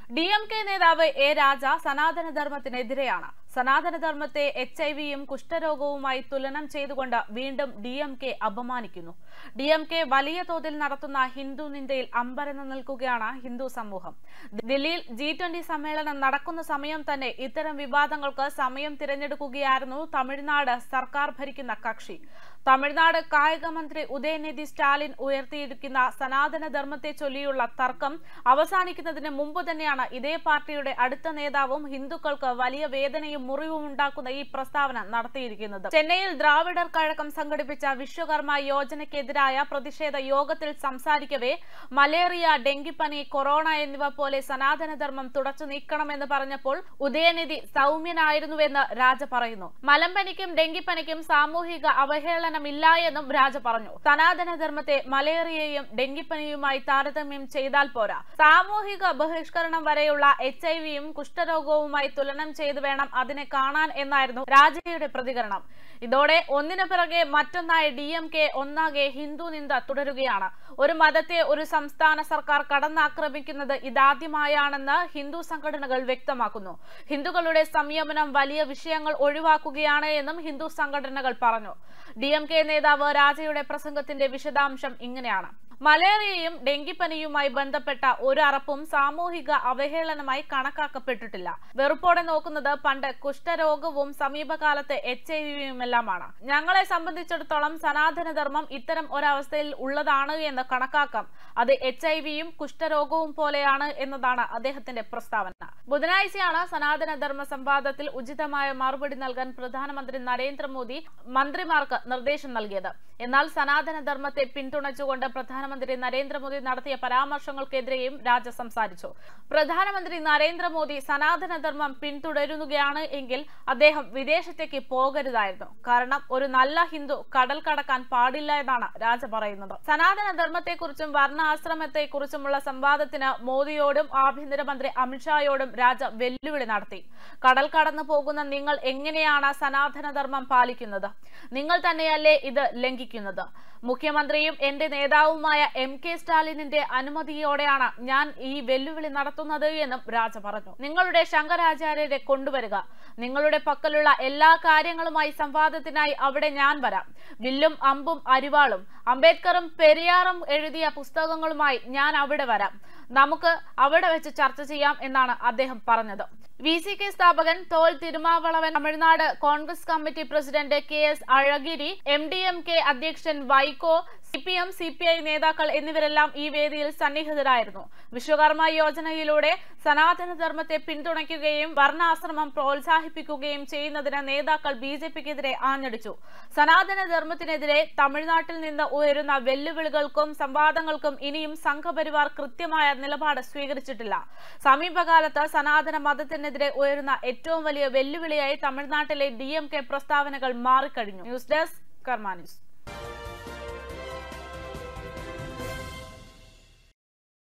D M K നേതാവ് A Raja സനാതനധർമ്മത്തിനെതിരെയാണ് സനാതനധർമ്മത്തെ എച്ച് ഐ വിയും കുഷ്ഠരോഗവുമായി തുലനം ചെയ്തുകൊണ്ട് വീണ്ടും ഡി എം കെ അപമാനിക്കുന്നു ഡി എം കെ വലിയ തോതിൽ നടത്തുന്ന ഹിന്ദു നിന്ദയിൽ അമ്പരന്ന് നിൽക്കുകയാണ് ഹിന്ദു സമൂഹം ദില്ലിയിൽ ജി ട്വന്റി സമ്മേളനം നടക്കുന്ന സമയം തന്നെ ഇത്തരം വിവാദങ്ങൾക്ക് സമയം തിരഞ്ഞെടുക്കുകയായിരുന്നു തമിഴ്നാട് സർക്കാർ ഭരിക്കുന്ന കക്ഷി തമിഴ്നാട് കായിക മന്ത്രി ഉദയനിധി സ്റ്റാലിൻ ഉയർത്തിയിരിക്കുന്ന സനാതന ധർമ്മത്തെ ചൊല്ലിയുള്ള തർക്കം അവസാനിക്കുന്നതിന് മുമ്പ് തന്നെയാണ് ഇതേ പാർട്ടിയുടെ അടുത്ത നേതാവും ഹിന്ദുക്കൾക്ക് വലിയ വേദനയും മുറിവും ഉണ്ടാക്കുന്ന ഈ പ്രസ്താവന നടത്തിയിരിക്കുന്നത് ചെന്നൈയിൽ ദ്രാവിഡർ കഴകം സംഘടിപ്പിച്ച വിശ്വകർമ്മ യോജനയ്ക്കെതിരായ പ്രതിഷേധ യോഗത്തിൽ സംസാരിക്കവേ മലേറിയ ഡെങ്കിപ്പനി കൊറോണ എന്നിവ പോലെ സനാതനധർമ്മം തുടച്ചു നീക്കണമെന്ന് പറഞ്ഞപ്പോൾ ഉദയനിധി സൗമ്യനായിരുന്നുവെന്ന് രാജ പറയുന്നു മലമ്പനിക്കും ഡെങ്കിപ്പനിക്കും സാമൂഹിക അവഹേളനമില്ല എന്നും രാജ പറഞ്ഞു സനാതനധർമ്മത്തെ മലേറിയയും ഡെങ്കിപ്പനിയുമായി താരതമ്യം ചെയ്താൽ പോരാ സാമൂഹിക ബഹിഷ്കരണം വരെയുള്ള എച്ച് ഐ വിയും കുഷ്ഠരോഗവുമായി തുലനം ചെയ്തു വേണം അതിനെ കാണാൻ എന്നായിരുന്നു രാജയുടെ പ്രതികരണം ഇതോടെ ഒന്നിനു പിറകെ മറ്റൊന്നായി ഡി എം കെ ഒന്നാകെ ഹിന്ദു നിന്ദ തുടരുകയാണ് ഒരു മതത്തെ ഒരു സംസ്ഥാന സർക്കാർ കടന്നാക്രമിക്കുന്നത് ഇതാദ്യമായാണെന്ന് ഹിന്ദു സംഘടനകൾ വ്യക്തമാക്കുന്നു ഹിന്ദുക്കളുടെ സംയമനം വലിയ വിഷയങ്ങൾ ഒഴിവാക്കുകയാണ് എന്നും ഹിന്ദു സംഘടനകൾ പറഞ്ഞു ഡി എം കെ നേതാവ് രാജയുടെ പ്രസംഗത്തിന്റെ വിശദാംശം ഇങ്ങനെയാണ് മലേറിയയും ഡെങ്കിപ്പനിയുമായി ബന്ധപ്പെട്ട ഒരു അറപ്പും സാമൂഹിക അവഹേളനമായി കണക്കാക്കപ്പെട്ടിട്ടില്ല വെറുപ്പോടെ നോക്കുന്നത് പണ്ട് കുഷ്ഠരോഗവും സമീപകാലത്ത് എച്ച് ഐ വിയുമെല്ലാമാണ് ഞങ്ങളെ സംബന്ധിച്ചിടത്തോളം സനാതനധർമ്മം ഇത്തരം ഒരവസ്ഥയിൽ ഉള്ളതാണ് എന്ന് കണക്കാക്കാം അത് എച്ച് ഐ വിയും കുഷ്ഠരോഗവും പോലെയാണ് എന്നതാണ് അദ്ദേഹത്തിന്റെ പ്രസ്താവന ബുധനാഴ്ചയാണ് സനാതനധർമ്മ സംവാദത്തിൽ ഉചിതമായ മറുപടി നൽകാൻ പ്രധാനമന്ത്രി നരേന്ദ്രമോദി മന്ത്രിമാർക്ക് നിർദ്ദേശം നൽകിയത് എന്നാൽ സനാതനധർമ്മത്തെ പിന്തുണച്ചുകൊണ്ട് പ്രധാനമന്ത്രി നരേന്ദ്രമോദി നടത്തിയ പരാമർശങ്ങൾക്കെതിരെയും രാജ സംസാരിച്ചു പ്രധാനമന്ത്രി നരേന്ദ്രമോദി സനാതനധർമ്മം പിന്തുടരുകയാണ് എങ്കിൽ അദ്ദേഹം വിദേശത്തേക്ക് പോകരുതായിരുന്നു കാരണം ഒരു നല്ല ഹിന്ദു കടൽ കടക്കാൻ പാടില്ല എന്നാണ് രാജ പറയുന്നത് സനാതനധർമ്മത്തെക്കുറിച്ചും വർണ്ണാശ്രമത്തെക്കുറിച്ചുമുള്ള സംവാദത്തിന് മോദിയോടും ആഭ്യന്തരമന്ത്രി അമിത്ഷായോടും രാജ വെല്ലുവിളി നടത്തി കടൽ കടന്നു പോകുന്ന നിങ്ങൾ എങ്ങനെയാണ് സനാതനധർമ്മം പാലിക്കുന്നത് നിങ്ങൾ തന്നെയല്ലേ ഇത് ലംഘിക്കുന്നത് മുഖ്യമന്ത്രിയും എന്റെ നേതാവുമായ എം കെ സ്റ്റാലിനിന്റെ അനുമതിയോടെയാണ് ഞാൻ ഈ വെല്ലുവിളി നടത്തുന്നത് എന്നും രാജ പറഞ്ഞു നിങ്ങളുടെ ശങ്കരാചാര്യരെ കൊണ്ടുവരിക നിങ്ങളുടെ പക്കലുള്ള എല്ലാ കാര്യങ്ങളുമായി സംവാദത്തിനായി അവിടെ ഞാൻ വരാം വില്ലും അമ്പും അരിവാളും അംബേദ്കറും പെരിയാറും എഴുതിയ പുസ്തകങ്ങളുമായി ഞാൻ അവിടെ വരാം നമുക്ക് അവിടെ വെച്ച് ചർച്ച ചെയ്യാം എന്നാണ് അദ്ദേഹം പറഞ്ഞത് വി സി കെ സ്ഥാപകൻ Thol Thirumavalavan Tamil Nadu Congress committee president K S അഴഗിരി എം ഡി എം കെ അധ്യക്ഷൻ Vaiko C P M C P I നേതാക്കൾ എന്നിവരെല്ലാം ഈ വേദിയിൽ സന്നിഹിതരായിരുന്നു വിശ്വകർമ്മ യോജനയിലൂടെ സനാതനധർമ്മത്തെ പിന്തുണയ്ക്കുകയും വർണ്ണാശ്രമം പ്രോത്സാഹിപ്പിക്കുകയും ചെയ്യുന്നതിന് നേതാക്കൾ ബി ജെ പിക്കെതിരെ ആഞ്ഞടിച്ചു സനാതനധർമ്മത്തിനെതിരെ തമിഴ്നാട്ടിൽ നിന്ന് ഉയരുന്ന വെല്ലുവിളികൾക്കും സംവാദങ്ങൾക്കും ഇനിയും സംഘപരിവാർ കൃത്യമായ നിലപാട് സ്വീകരിച്ചിട്ടില്ല സമീപകാലത്ത് സനാതന മതത്തിനെതിരെ ഉയരുന്ന ഏറ്റവും വലിയ വെല്ലുവിളിയായി തമിഴ്നാട്ടിലെ ഡി എം കെ പ്രസ്താവനകൾ മാറിക്കഴിഞ്ഞു ന്യൂസ് ഡെസ്ക് കർമാ ന്യൂസ്